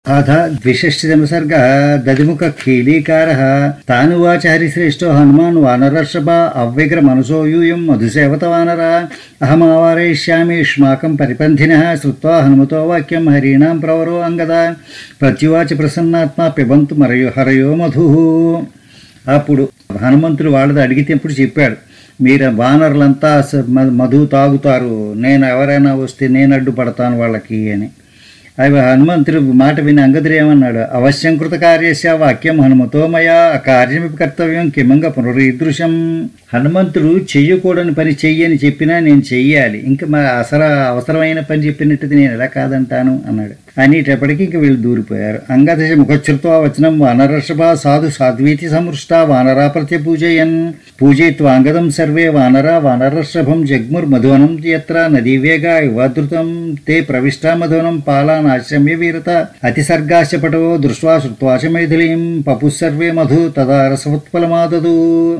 అథ ద్విషష్టితమ సర్గ దదిముఖ కీలీకార తానువాచ హరిశ్రేష్టో హనుమాన్ వానరర్షభ అవ్యగ్ర మనసో యూయం మధుసేవత వానర అహమావారయిష్యామి యుష్మాకం పరిపంథిన శ్రుత్వా హనుమతో వాక్యం హరీణాం ప్రవరో అంగద ప్రత్యువాచ ప్రసన్నాత్మ పిబంతు మరయో హరయో మధు అప్పుడు హనుమంతుడు వాళ్ళది అడిగితేప్పుడు చెప్పాడు మీరు వానరులంతా స- మ- మధు తాగుతారు నేను ఎవరైనా వస్తే నేను అడ్డుపడతాను వాళ్ళకి అని అవి హనుమంతుడు మాట విని అంగదుడు ఏమన్నాడు అవశ్యం కృత కార్యస్య వాక్యం హనుమతో మయా కార్యమి కర్తవ్యం కిమంగ పునరీదృశం హనుమంతుడు చెయ్యకూడని పని చెయ్యని చెప్పినా నేను చెయ్యాలి ఇంకా మా అసలు అవసరమైన పని చెప్పినట్టుది నేను ఎలా కాదంటాను అన్నాడు అనేటప్పటికీ ఇంక వీళ్ళు దూరిపోయారు అంగదశ ముఖచ్చుతో వచనం వానరషభ సాధు సాధ్వీతి సమృష్ట వానరా ప్రత్య పూజయన్ పూజయిత్వా అంగదం సర్వే వానరా వానరషభం జగ్ముర్ మధువనం యత్ర నదీవేగా యువధృతం తే ప్రవిష్టా మధువనం పాలానాశ్రమ్య వీరత అతిసర్గాశ పటవో దృష్ట్వా శృత్వా చ మైథిలీం పపు సర్వే మధు తదా రసవత్ఫలమాదదు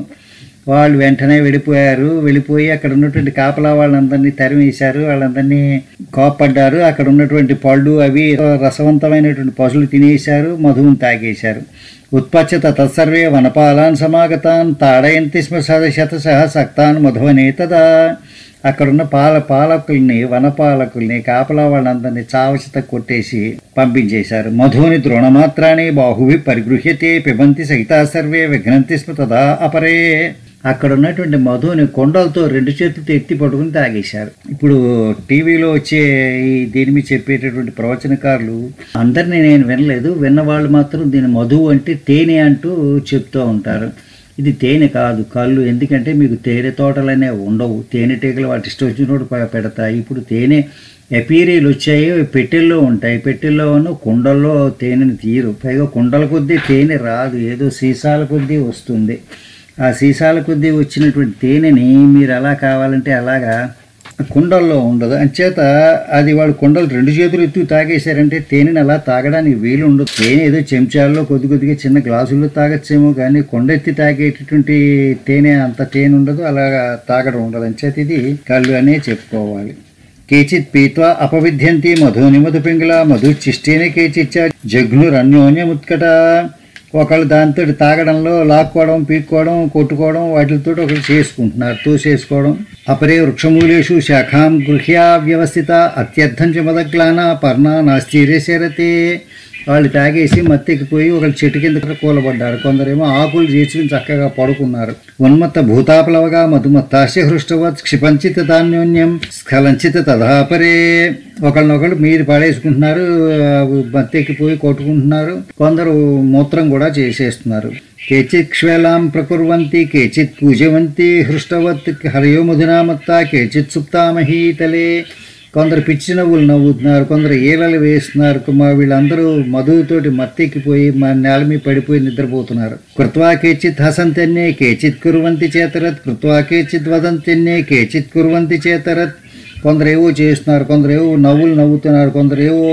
వాళ్ళు వెంటనే వెళ్ళిపోయారు వెళ్ళిపోయి అక్కడ ఉన్నటువంటి కాపలా వాళ్ళందరినీ తరిమేశారు వాళ్ళందరినీ కోప్పడ్డారు అక్కడ ఉన్నటువంటి పళ్ళు అవి రసవంతమైనటువంటి పశువులు తినేశారు మధువుని తాగేశారు ఉత్పచ్చత తత్సర్వే వనపాలాన్ సమాగతాన్ తాడయంతి స్మ శతశ సక్తాన్ మధువనే తదా అక్కడున్న పాల పాలకుల్ని వనపాలకుల్ని కాపలా వాళ్ళందరినీ చావచిత కొట్టేసి పంపించేశారు మధుని ద్రోణమాత్రాన్ని బాహువి పరిగృహ్యతే పిబంతి సహితా సర్వే విఘ్నంతి స్మ తదా అపరే అక్కడ ఉన్నటువంటి మధుని కొండలతో రెండు చేతులతో ఎత్తి పట్టుకుని తాగేశారు ఇప్పుడు టీవీలో వచ్చే ఈ దీని మీద చెప్పేటటువంటి ప్రవచనకారులు అందరినీ నేను వినలేదు విన్నవాళ్ళు మాత్రం దీని మధువు అంటే తేనె అంటూ చెప్తూ ఉంటారు ఇది తేనె కాదు కళ్ళు ఎందుకంటే మీకు తేనె తోటలనే ఉండవు తేనెటీగలు వాటి ఇష్టం వచ్చినప్పుడు ప- పెడతాయి ఇప్పుడు తేనె ఎపీరీలు వచ్చాయి అవి పెట్టెల్లో ఉంటాయి పెట్టెల్లో ఉన్న కుండల్లో తేనెని తీయరు పైగా కుండల కొద్దీ తేనె రాదు ఏదో సీసాల కొద్దీ వస్తుంది ఆ సీసాల కొద్దీ వచ్చినటువంటి తేనెని మీరు ఎలా కావాలంటే అలాగా కుండల్లో ఉండదు అంచేత అది వాళ్ళు కుండలు రెండు చేతులు ఎత్తు తాగేశారంటే తేనెని అలా తాగడానికి వీలు ఉండదు తేనె ఏదో చెంచాల్లో కొద్ది కొద్దిగా చిన్న గ్లాసుల్లో తాగొచ్చేమో కానీ కొండ ఎత్తి తాగేటటువంటి తేనె అంత తేనె ఉండదు అలాగా తాగడం ఉండదు అంచేత ఇది కళ్ళు అనే చెప్పుకోవాలి కేచిత్ పీత్వా అపవిధ్యంతి మధుని మధు పింగళ మధుచిష్టేనే కేచిచ్చ జగ్నురన్యోన్యముత్కట ఒకళ్ళు దాంతో తాగడంలో లాక్కోవడం పీక్కోవడం కొట్టుకోవడం వాటితో ఒకరు చేసుకుంటున్నారు తోసేసుకోవడం అపరే వృక్షమూలేషు శాఖాం గృహ్యా వ్యవస్థిత అత్యర్థం చ మదగ్లాన పర్ణ నాస్తిరేశరతే వాళ్ళు తాగేసి మత్తెక్కిపోయి ఒకళ్ళు చెట్టు కింద కూలబడ్డారు కొందరేమో ఆకులు చేర్చుకుని చక్కగా పడుకున్నారు ఉన్మత్త భూతాపలవగా మధుమత్తాస్య హృష్టవత్ క్షిపంచిత ధాన్యోన్యం స్ఖలంచిత తదాపరే ఒకళ్ళనొకళ్ళు మీరు పడేసుకుంటున్నారు ఆ, మత్తెక్కిపోయి కొట్టుకుంటున్నారు కొందరు మూత్రం కూడా చేసేస్తున్నారు కేచిత్ క్షేళాం ప్రకుర్వంతి కేచిత్ పూజవంతి హృష్టవత్ హరయో మధునామత్త కేచిత్ సుప్తామహీతలే కొందరు పిచ్చి నవ్వులు నవ్వుతున్నారు కొందరు ఈలలు వేస్తున్నారు మా వీళ్ళందరూ మధువుతోటి మత్తెక్కిపోయి మా నేల మీద పడిపోయి నిద్రపోతున్నారు కృత్వా కేచిత్ హసంతన్నే కేచిత్ కుర్వంతి చేతరత్ కృత్వా కేచిత్ వదంతన్నే కేచిత్ కుర్వంతి చేతరత్ కొందరు ఏవో చేస్తున్నారు కొందరు ఏవో నవ్వులు నవ్వుతున్నారు కొందరు ఏవో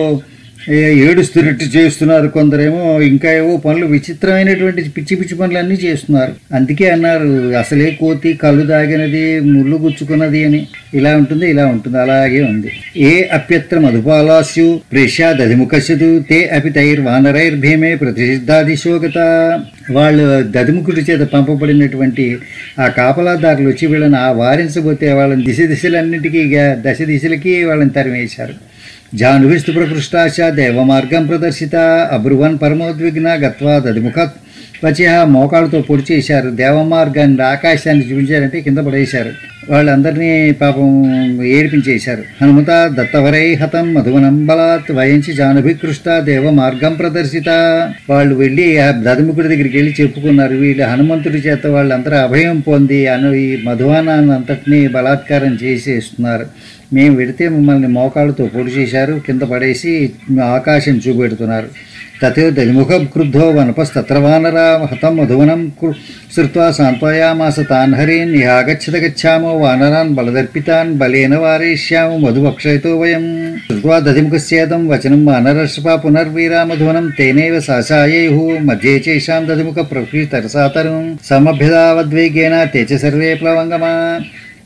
ఏ- ఏడుస్తున్నట్టు చేస్తున్నారు కొందరేమో ఇంకా ఏవో పనులు విచిత్రమైనటువంటి పిచ్చి పిచ్చి పనులన్నీ చేస్తున్నారు అందుకే అన్నారు అసలే కోతి కళ్ళు దాగినది ముళ్ళు గుచ్చుకున్నది అని ఇలా ఉంటుంది ఇలా ఉంటుంది అలాగే ఉంది ఏ అప్యత్ర మధుపాలాస్యు ప్రేష్యాదధిముఖస్యదు తే అపి తైర్వానరైర్భీమే ప్రతిసిద్ధాదిశోగత వాళ్ళు దదిముఖుడి చేత పంపబడినటువంటి ఆ కాపలాదారులు వచ్చి వీళ్ళని ఆ వారించబోతే వాళ్ళని దిశ దిశలన్నిటికీ గా- దశ దిశలకి వాళ్ళని తరిమేశారు జానుభిస్తు ప్రకృష్టాశ దేవమార్గం ప్రదర్శిత అబ్రువన్ పరమోద్విగ్న గత్వా దదిముఖ వచ్చి ఆ మోకాళ్ళతో పొడి చేశారు దేవమార్గాన్ని ఆకాశాన్ని చూపించారంటే కింద పడేశారు వాళ్ళందరినీ పాపం ఏడిపించేశారు హనుమత దత్తవరై హతం మధువనం బలాత్ వయంచి జానుభికృష్ట దేవ మార్గం ప్రదర్శిత వాళ్ళు వెళ్ళి ఆ దదముఖుడి దగ్గరికి వెళ్ళి చెప్పుకున్నారు వీళ్ళు హనుమంతుడి చేత వాళ్ళందరూ అభయం పొంది అను ఈ మధువానాన్ని అంతటినీ బలాత్కారం చేసేస్తున్నారు మేము వెడితే మమ్మల్ని మోకాళ్ళతో పొడి చేశారు కింద పడేసి ఆకాశం చూపెడుతున్నారు తతో దలిముఖ క్రుద్ధో వనపస్తత్ర వానరా హతం మధువనం కు- శ్రుత్వా సాంత్వయామాస తాన్ హరీన్ యాగచ్చత గచ్చామో వానరాన్ బలదర్పితాన్ బలేన వారయిష్యాము మధుభక్షయతో వయం శ్రుత్వా దధిముఖస్యేదం వచనం వానరర్షపా పునర్వీరా మధువనం తేనైవ సాశాయైహు మధ్యే చేషాం దధిముఖ ప్రకృతి తరసాతరం సమభ్యదావద్వేగేన తే చ సర్వే ప్లవంగమా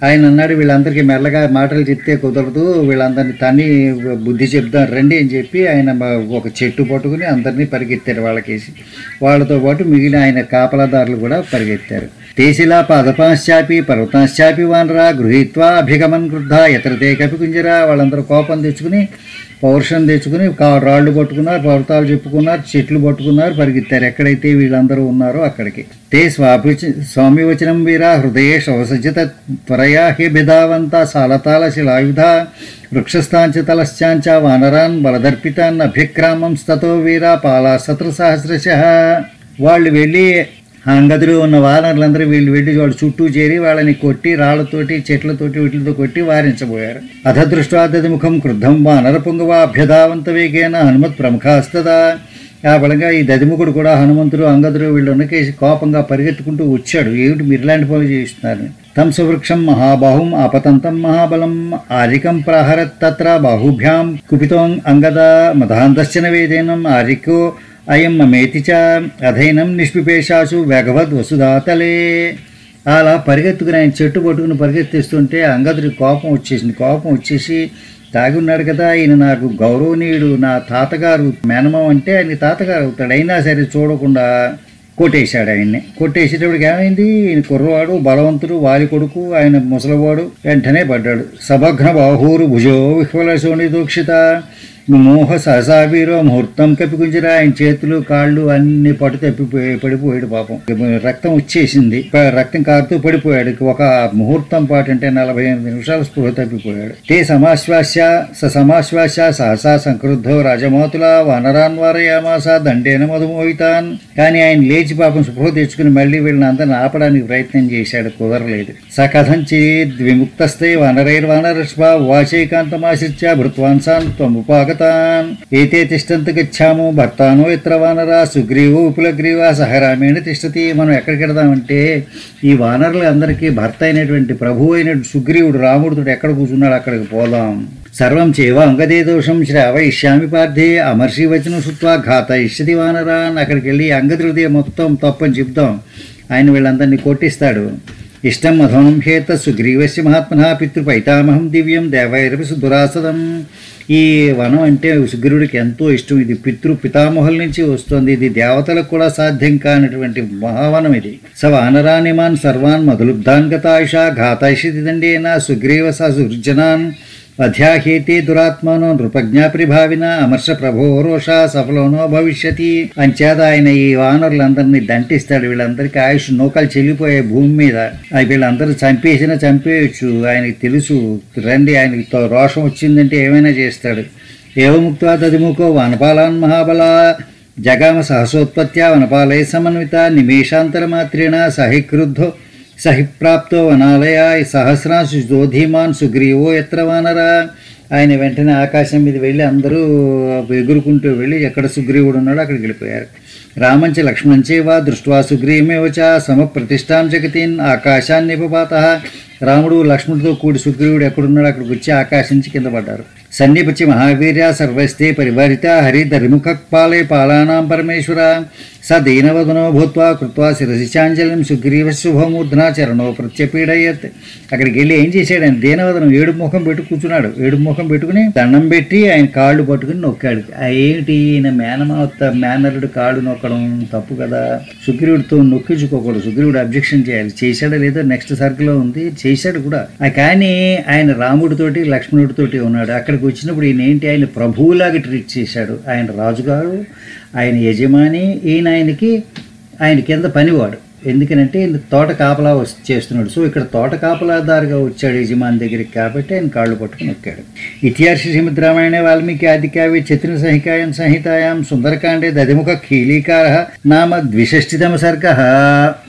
ఆయన అన్నాడు వీళ్ళందరికీ మెల్లగా మాటలు చెప్తే కుదరదు వీళ్ళందరినీ తని బుద్ధి చెప్దాం రండి అని చెప్పి ఆయన మా- ఒక చెట్టు పట్టుకుని అందరినీ పరిగెత్తారు వాళ్ళకేసి వాళ్ళతో పాటు మిగిలిన ఆయన కాపలాదారులు కూడా పరిగెత్తారు తేసిలా పాదపాశ్చాపి పర్వతాశ్చాపి వానరా గృహీత్వా అభిగమన్ క్రుద్ధ ఎతరతే కపి కుంజరా వాళ్ళందరూ కోపం తెచ్చుకుని పౌరుషం తెచ్చుకుని కా- రాళ్ళు పట్టుకున్నారు పర్వతాలు చెప్పుకున్నారు చెట్లు పట్టుకున్నారు పరిగెత్తారు ఎక్కడైతే వీళ్ళందరూ ఉన్నారో అక్కడికి తే స్వాపి స్వామి వచనం వీర హృదయ శవసజ్జత త్వరయా హే బిధావంత సాలతాల శిలాయుధ వృక్షస్థాంచ తలశ్చాంచ వానరాన్ బలదర్పితాన్ అభిక్రామం స్తతో వీర పాలా శత్రు సహస్రశ వాళ్ళు వెళ్ళి అంగదులు ఉన్న వానరులందరూ వీళ్ళు వెళ్ళి వాళ్ళ చుట్టూ చేరి వాళ్ళని కొట్టి రాళ్లతోటి చెట్లతోటి వీటితో కొట్టి వారించబోయారు అథ దృష్టాదది ముఖం క్రుద్ధం వానర పుంగవ అభ్యధావంత వేగేన హనుమత్ ప్రముఖాస్తదా ఆ బలంగా ఈ దదిముఖుడు కూడా హనుమంతుడు అంగదుడు వీళ్ళు ఉన్నకేసి కోపంగా పరిగెత్తుకుంటూ వచ్చాడు ఏమిటి మీరు ఇలాంటి పనులు చేస్తున్నారు తం సువృక్షం మహాబాహుం ఆపతంతం మహాబలం ఆరికం ప్రహరత్ తత్ర బాహుభ్యాం కుపితం అంగద మదాంతశ్చన వేదేనం ఆరికో అయం మమేతి చ అధైనం నిష్పిపేషాసు వేగవద్ వసుధాతలే అలా పరిగెత్తుకుని ఆయన చెట్టు పట్టుకుని పరిగెత్తిస్తుంటే అంగదుడి కోపం వచ్చేసింది కోపం వచ్చేసి తాగి ఉన్నాడు కదా ఈయన నాకు గౌరవనీయుడు నా తాతగారు మేనమామ అంటే ఆయన తాతగారు అవుతాడు అయినా సరే చూడకుండా కొట్టేశాడు ఆయన్ని కొట్టేసేటప్పటికి ఏమైంది ఈయన కుర్రవాడు బలవంతుడు వాలి కొడుకు ఆయన ముసలివాడు వెంటనే పడ్డాడు సభగ్న బాహూరు భుజో విహ్వల శోణిదోక్షిత మోహ సహసావీరో ముహూర్తం కప్పికుంజరా ఆయన చేతులు కాళ్ళు అన్ని పట్టు తప్పిపోయి పడిపోయాడు పాపం రక్తం వచ్చేసింది ప- రక్తం కారుతూ పడిపోయాడు ఒక ముహూర్తం పాటు అంటే నలభై ఎనిమిది నిమిషాలు స్పృహ తప్పిపోయాడు తే సమాశ్వాస్య స సమాశ్వాస్య సహసా సంక్రుద్ధో రాజమాతుల వనరాన్వారయామాస దండేన మధుమోహితాన్ కానీ ఆయన లేచి పాపం స్పృహ తెచ్చుకుని మళ్ళీ వీళ్ళని అందరిని ఆపడానికి ప్రయత్నం చేశాడు కుదరలేదు సకథంచిద్ విముక్తస్తే వనరైర్వనరస్వ వాచైకాంతమాశ్రిత్య భృత్వాంసాన్ త్వముపాగతాన్ ఏతే తిష్టంత గచ్చాము భర్తానో ఇతర వానరా సుగ్రీవో ఉపలగ్రీవ సహరామేణ తిష్టతి మనం ఎక్కడికి వెడదామంటే ఈ వానరులు అందరికీ భర్త అయినటువంటి ప్రభు అయిన సుగ్రీవుడు రాముడితో ఎక్కడ కూర్చున్నాడు అక్కడికి పోదాం సర్వం చేవ అంగదే దోషం శ్రావయిష్యామి పార్థే అమర్షి వచనం సుత్వా ఘాత ఇష్యతి వానరా అని అక్కడికి వెళ్ళి అంగదుడిదే మొత్తం తప్పని చెప్తాం ఆయన వీళ్ళందరినీ కొట్టిస్తాడు ఇష్టం మధోనం హేత సుగ్రీవస్య మహాత్మన పితృపైతామహం దివ్యం దేవైరపి సుదురాసదం ఈ వనం అంటే సుగ్రీవుడికి ఎంతో ఇష్టం ఇది పితృ పితామహుల నుంచి వస్తుంది ఇది దేవతలకు కూడా సాధ్యం కానటువంటి మహావనం ఇది స వానరానిమాన్ సర్వాన్ మధులుబ్ధాన్ గతాయుష ఘాతాయిషితి దండేన సుగ్రీవ స సుర్జనాన్ అధ్యాహేతి దురాత్మనో నృపజ్ఞాప్రిభావిన అమర్ష ప్రభో రోష సఫలోనో భవిష్యతి అంచేత ఆయన ఈ వానరులందరినీ దంటిస్తాడు వీళ్ళందరికీ ఆయుష్ నూకలు చెల్లిపోయే భూమి మీద ఆ వీళ్ళందరూ చంపేసినా చంపేయచ్చు ఆయనకి తెలుసు రండి ఆయనకి తో- రోషం వచ్చిందంటే ఏమైనా చేస్తాడు ఏవముక్త తదిముఖో వనపాలాన్ మహాబల జగామ సహసోత్పత్త్యా వనపాలయ సమన్విత నిమేషాంతరమాత్రేణ సహిక్రుద్ధో సహి ప్రాప్తో వనాలయ సహస్రాంశు దోధీమాన్ సుగ్రీవో ఎత్ర వానరా ఆయన వెంటనే ఆకాశం మీద వెళ్ళి అందరూ ఎగురుకుంటూ వెళ్ళి ఎక్కడ సుగ్రీవుడు ఉన్నాడో అక్కడికి వెళ్ళిపోయారు రామంచ లక్ష్మణంచే వా దృష్ట్వా సుగ్రీవమేవచ సమప్రతిష్టాం జగతీన్ ఆకాశాన్ని నిపపాత రాముడు లక్ష్మణుడితో కూడి సుగ్రీవుడు ఎక్కడున్నాడో అక్కడికి వచ్చి ఆకాశం నుంచి కింద పడ్డారు సన్నిపచి మహావీర్య సర్వస్తే పరివారిత హరిధరిముఖ పాలే పాలానాం పరమేశ్వర స దీనవదనో భూత్వా కృత్వా శిరసిచాంజలిం సుగ్రీవ శుభమూర్ధనా చరణో ప్రత్యపీడయత్ అక్కడికి వెళ్ళి ఏం చేశాడు ఆయన దీనవదనం ఏడు ముఖం పెట్టు కూర్చున్నాడు ఏడు ముఖం పెట్టుకుని దండం పెట్టి ఆయన కాళ్ళు పట్టుకుని నొక్కాడు ఆ ఏమిటి ఈయన మేనమావత మేనరుడు కాళ్ళు నొక్కడం తప్పు కదా సుగ్రీవుడితో నొక్కించుకోకూడదు సుగ్రీవుడు అబ్జెక్షన్ చేయాలి చేశాడో లేదో నెక్స్ట్ సర్కిల్లో ఉంది చేశాడు కూడా ఆ కానీ ఆయన రాముడితోటి లక్ష్మణుడితోటి ఉన్నాడు అక్కడికి వచ్చినప్పుడు ఈయన ఏంటి ఆయన ప్రభువులాగా ట్రీట్ చేశాడు ఆయన రాజుగారు ఆయన యజమాని ఈయన ఆయనకి ఆయన కింద పనివాడు ఎందుకనంటే ఈయన తోట కాపలా వస్- చేస్తున్నాడు సో ఇక్కడ తోట కాపలాదారుగా వచ్చాడు యజమాని దగ్గరికి కాబట్టి ఆయన కాళ్ళు పట్టుకుని నొక్కాడు ఇతిహాస శ్రీమద్ రామాయణ వాల్మీకి ఆదికావ్య చతుర సంహికాయం సంహితాయాం సుందరకాండే దధిముఖ ఖీలీకార నామ ద్విషష్టితమ సర్గ